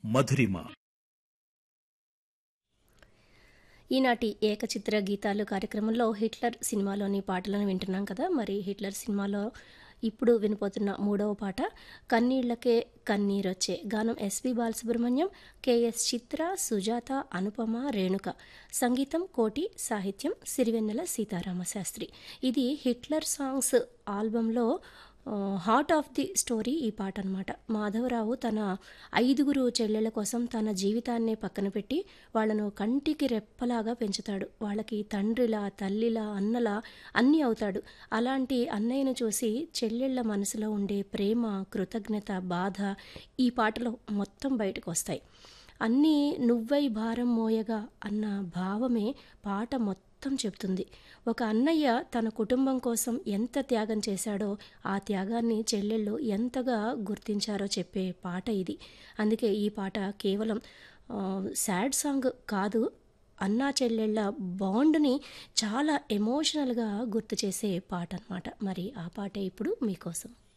మధురిమ ఈనాటి ఏకచిత్ర గీతాలు కార్యక్రమంలో హిట్లర్ సినిమాలోని పాటలను వింటున్నాం కదా మరి హిట్లర్ సినిమాలో ఇప్పుడు వినిపోతున్న మూడవ పాట కన్నీళ్లకే కన్నీరొచ్చే గానం ఎస్పి బాలసుబ్రహ్మణ్యం కెఎస్ చిత్ర సుజాత అనుపమ రేణుక సంగీతం కోటి సాహిత్యం సిరివెన్నెల సీతారామ శాస్త్రి ఇది హిట్లర్ సాంగ్స్ ఆల్బంలో హార్ట్ ఆఫ్ ది స్టోరీ ఈ పాట అనమాట మాధవరావు తన ఐదుగురు చెల్లెళ్ళ కోసం తన జీవితాన్నే పక్కన పెట్టి వాళ్ళను కంటికి రెప్పలాగా పెంచుతాడు వాళ్ళకి తండ్రిలా తల్లిలా అన్నలా అన్నీ అవుతాడు అలాంటి అన్నయ్యను చూసి చెల్లెళ్ళ మనసులో ఉండే ప్రేమ కృతజ్ఞత బాధ ఈ పాటలో మొత్తం బయటకు వస్తాయి అన్నీ నువ్వై భారం మోయగా అన్న భావమే పాట మొత్తం చెప్తుంది ఒక అన్నయ్య తన కుటుంబం కోసం ఎంత త్యాగం చేశాడో ఆ త్యాగాన్ని చెల్లెళ్ళు ఎంతగా గుర్తించారో చెప్పే పాట ఇది అందుకే ఈ పాట కేవలం సాడ్ సాంగ్ కాదు అన్నా చెల్లెళ్ళ బాండ్ని చాలా ఎమోషనల్గా గుర్తు చేసే పాట అనమాట మరి ఆ పాట ఇప్పుడు మీకోసం